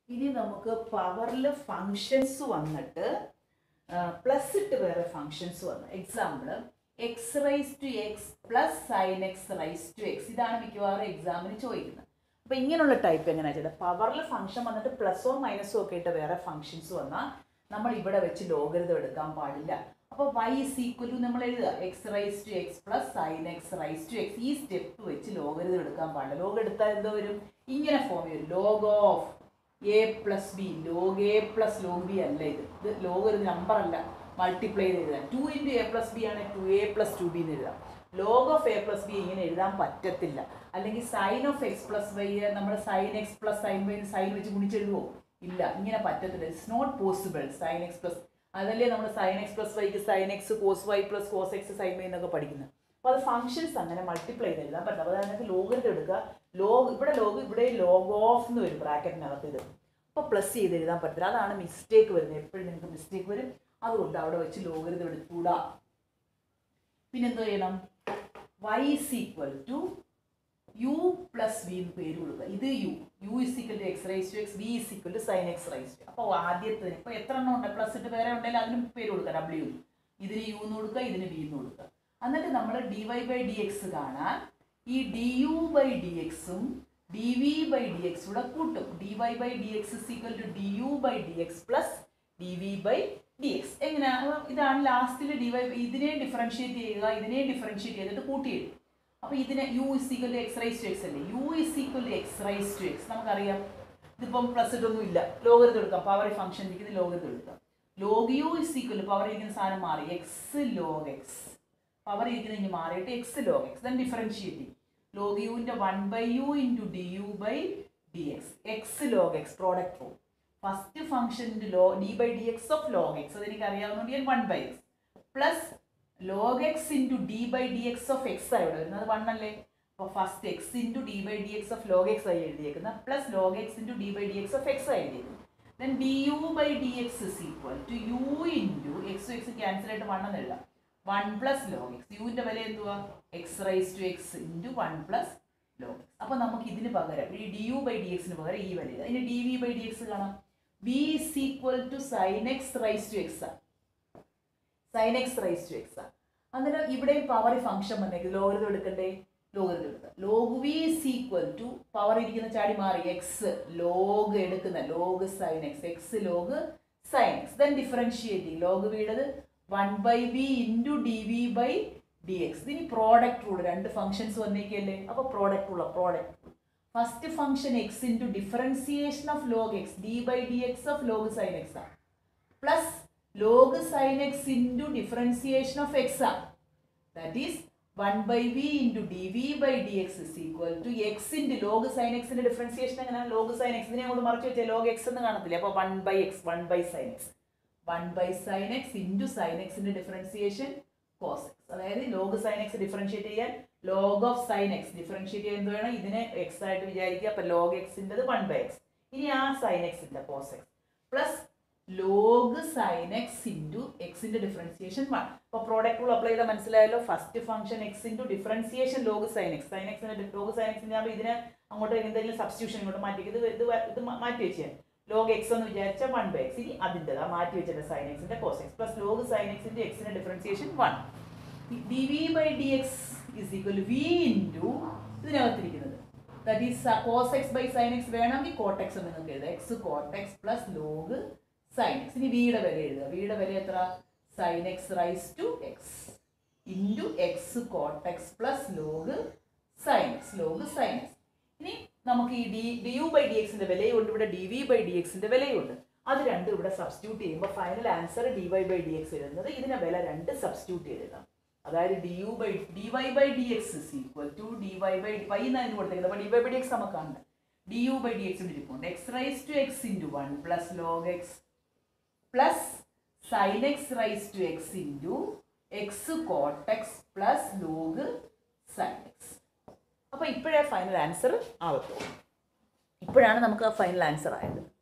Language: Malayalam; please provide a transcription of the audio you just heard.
ഇനി നമുക്ക് പവറിൽ ഫങ്ഷൻസ് വന്നിട്ട് പ്ലസ് ഇട്ട് വേറെ ഫങ്ഷൻസ് വന്നു example x raise to x plus sine x raise to x ഇതാണ് മിക്കവാറും എക്സാമിന് ചോദിക്കുന്നത് അപ്പോൾ ഇങ്ങനെയുള്ള ടൈപ്പ് എങ്ങനെയാ ചെയ്തത് പവറിൽ ഫംഗ്ഷൻ വന്നിട്ട് പ്ലസോ മൈനസോ ഒക്കെ ഇട്ട് വേറെ ഫംഗ്ഷൻസ് വന്നാൽ നമ്മൾ ഇവിടെ വെച്ച് ലോഗരിതം എടുക്കാൻ പാടില്ല അപ്പോൾ വൈ ഇസ് ഈക്വൽ ടു നമ്മൾ എഴുതുക x raise to x plus sine x raise to x ഈ സ്റ്റെപ്പ് വെച്ച് ലോഗരിതം എടുക്കാൻ പാടില്ല ലോഗ് എടുത്താൽ എന്തോ വരും ഇങ്ങനെ ഫോം വരും log of a plus b log a plus log b അല്ല ഇത് ഇത് ലോഗ് ഒരു നമ്പർ അല്ല മൾട്ടിപ്ലൈ ചെയ്ത് എഴുതാം two into a plus b ആണ് two a plus two b എന്ന് എഴുതാം log of a plus b ഇങ്ങനെ എഴുതാൻ പറ്റത്തില്ല അല്ലെങ്കിൽ sine of x plus y നമ്മൾ sine x plus sine y sine വെച്ച് ഗുണിച്ചെഴുതുമോ ഇല്ല ഇങ്ങനെ പറ്റത്തില്ല it's not possible sine x plus അതല്ലേ നമ്മൾ സൈൻ എക്സ് പ്ലസ് വൈക്ക് sine x cos y plus cos x sine y എന്നൊക്കെ പഠിക്കുന്നത് അപ്പോൾ അത് ഫംഗ്ഷൻസ് അങ്ങനെ മൾട്ടിപ്ലൈ ചെയ്ത് എഴുതാൻ പറ്റില്ല അപ്പോൾ അതിനകത്ത് ലോഗിൻ്റെ എടുക്കുക ലോഗ് ഇവിടെ ലോഗ് ഇവിടെ ലോഗ് ഓഫ് എന്ന് വരും ബ്രാക്കറ്റിനകത്ത് ഇത് അപ്പോൾ പ്ലസ് ചെയ്ത് എഴുതാൻ പറ്റില്ല അതാണ് മിസ്റ്റേക്ക് വരുന്നത് എപ്പോഴും നിങ്ങൾക്ക് മിസ്റ്റേക്ക് വരും അതുകൊണ്ട് അവിടെ വെച്ച് ലോഗരിതം എടുത്തുകൂടാ പിന്നെന്തോ ചെയ്യണം y is equal to u plus v എന്ന് പേര് കൊടുക്കുക ഇത് u u is equal to x raise to x v is equal to sine x raise to അപ്പോൾ ആദ്യത്തെ ഇപ്പോൾ എത്ര എണ്ണം ഉണ്ട് പ്ലസ് ഇട്ട് വേറെ ഉണ്ടെങ്കിൽ അതിനും പേര് കൊടുക്കുക ഡബ്ല്യു ഇതിന് യു എന്ന് കൊടുക്കുക ഇതിന് വി എന്ന് കൊടുക്കുക എന്നിട്ട് നമ്മൾ d y by d x കാണാൻ ഈ ഡി യു ബൈ ഡി എക്സും d v by d x കൂടെ കൂട്ടും d y by d x is equal to d u by d x plus d v by d x എങ്ങനെയാ അപ്പൊ ഇതാണ് ലാസ്റ്റിൽ ഡി വൈ ഇതിനെ ഡിഫറൻഷിയേറ്റ് ചെയ്യുക ഇതിനെ ഡിഫറൻഷിയേറ്റ് ചെയ്തിട്ട് കൂട്ടിയെഴുതും അപ്പോൾ ഇതിനെ u is equal to x raise to x അല്ലേ u is equal to x raise to x നമുക്കറിയാം ഇതിപ്പം പ്ലസ് ഇട്ടൊന്നും ഇല്ല ലോഗരിതം എടുക്കാം പവർ ഫംഗ്ഷൻ ഇരിക്കുന്നത് ലോഗരിതം എടുക്കാം log u is equal power ഇരിക്കുന്ന സാധനം മാറി എക്സ് ലോഗ് എക്സ് പവർ ഇരിക്കുന്നത് ഇനി മാറിയിട്ട് x log x then differentiate ചെയ്യും ലോഗ് യുവിൻ്റെ one by u into d u by d x x log x product rule first ഫംഗ്ഷൻ്റെ ലോ d by d x of log x അതെനിക്ക് അറിയാവുന്നതുകൊണ്ട് ഞാൻ one by x plus log x into d by d x of x ആയി ഇവിടെ വരുന്നത് വൺ അല്ലേ അപ്പോൾ first x into d by d x of log x ആയി എഴുതിയേക്കുന്നത് plus log x into d by d x of x ആയി എഴുതിയേക്കുന്നത് then d u by d x is equal to u into x x cancel ആയിട്ട് വൺ എന്ന് എഴുതാം വൺ പ്ലസ് ലോഗ് എക്സ് യുവിൻ്റെ വില എന്തുവാ x raise to x into one plus log x അപ്പോൾ നമുക്ക് ഇതിന് പകരം ഈ ഡി യു ബൈ ഡി എക്സിന് പകരം ഈ വില അതിന് d v by d x കാണാം v is equal to sine x raise to x ആണ് sine x raise to x ആണ് അന്നേരം ഇവിടെയും പവർ ഫംഗ്ഷൻ വന്നേക്ക് ലോഗരിതം എടുക്കണ്ടേ ലോഗരിതം എടുക്കുക log v is equal to power ഇരിക്കുന്ന ചാടി മാറി എക്സ് ലോഗ് എടുക്കുന്ന log sine x x log sine x then differentiating log വീടത് one by v into d v by d x ഇതിനി പ്രോഡക്റ്റ് റൂൾ രണ്ട് ഫംഗ്ഷൻസ് വന്നേക്കല്ലേ അപ്പോൾ product rule product first function x into differentiation of log x d by d x of log sine x ആണ് plus log sine x into differentiation of x ആണ് that is one by v into d v by d x is equal to x into log sine എക്സിന്റെ ഡിഫറൻസിയേഷൻ എങ്ങനെയാണ് ലോഗ് സൈൻ എക്സ് ഇതിനെ കൊണ്ട് മറച്ചു വെച്ചാൽ ലോഗ് എക്സ് എന്ന് കാണത്തില്ല അപ്പോൾ one by x one by sine x one by sine x into sine എക്സിന്റെ ഡിഫറൻസിയേഷൻ കോസ് എക്സ് അതായത് ലോഗ് സൈൻ എക്സ് ഡിഫറൻഷിയേറ്റ് ചെയ്യാൻ log of sine x differentiate ചെയ്യാൻ എന്ത് വേണം ഇതിനെ എക്സ് ആയിട്ട് വിചാരിക്കുക അപ്പോൾ ലോഗ് എക്സിൻ്റെത് വൺ ബൈ എക്സ് ഇനി ആ സൈൻ എക്സിൻ്റെ cos x plus log sine x into എക്സിൻ്റെ ഡിഫറൻസിയേഷൻ വൺ അപ്പോൾ പ്രോഡക്റ്റ് റൂൾ അപ്ലൈ ചെയ്താൽ മനസ്സിലായല്ലോ first function x into differentiation log sine x sine എക്സിൻ്റെ ലോഗ് സൈൻ എക്സിൻ്റെ ആകുമ്പോൾ ഇതിനെ അങ്ങോട്ട് എന്തെങ്കിലും സബ്സ്റ്റിറ്റ്യൂഷൻ ഇങ്ങോട്ട് മാറ്റി ഇത് ഇത് വ- ഇത് മാ- മാറ്റി വെച്ചാൽ ലോഗ് എക്സ് എന്ന് വിചാരിച്ചാൽ വൺ ബൈ എക്സ് ഇനി അതിൻ്റെ ആ മാറ്റി വെച്ചിട്ട് സൈൻ എക്സിൻ്റെ cos x plus log sine എക്സിൻ്റെ എക്സിൻ്റെ differentiation one d v by d x is equal v into ഇതിനകത്തിരിക്കുന്നത് that is cos x by sine x വേണമെങ്കിൽ കോട്ട് എക്സ് എന്ന് നിങ്ങൾക്ക് എഴുതാം x cot x plus log sine x ഇനി വിയുടെ വില എഴുതുക വിയുടെ വില എത്ര sine x raise to x into x cot x plus log sine x log sine x ഇനി നമുക്ക് ഈ D D u by d എക്സിന്റെ വിലയുണ്ട് ഇവിടെ ഡി വി ബൈ ഡി എക്സിന്റെ വിലയുണ്ട് അത് രണ്ടും ഇവിടെ സബ്സ്റ്റിറ്റ്യൂട്ട് ചെയ്യുമ്പോൾ final answer d y by d x എഴുതുന്നത് ഇതിനെ വില രണ്ട് സബ്സ്റ്റിറ്റ്യൂട്ട് ചെയ്തെഴുതാം അതായത് d u by d y by d x is equal to d y by y എന്നാണ് കൊടുത്തേക്കുന്നത് അപ്പോൾ d y by d x നമുക്ക് കാണണ്ട d u by d x ഇരിപ്പുണ്ട് x raise to x into one plus log x plus sine x raise to x into x cot x plus log sine x അപ്പോൾ ഇപ്പോഴേ ഫൈനൽ ആൻസർ ആവത്തുള്ളൂ ഇപ്പോഴാണ് നമുക്ക് ആ ഫൈനൽ ആൻസർ ആയത്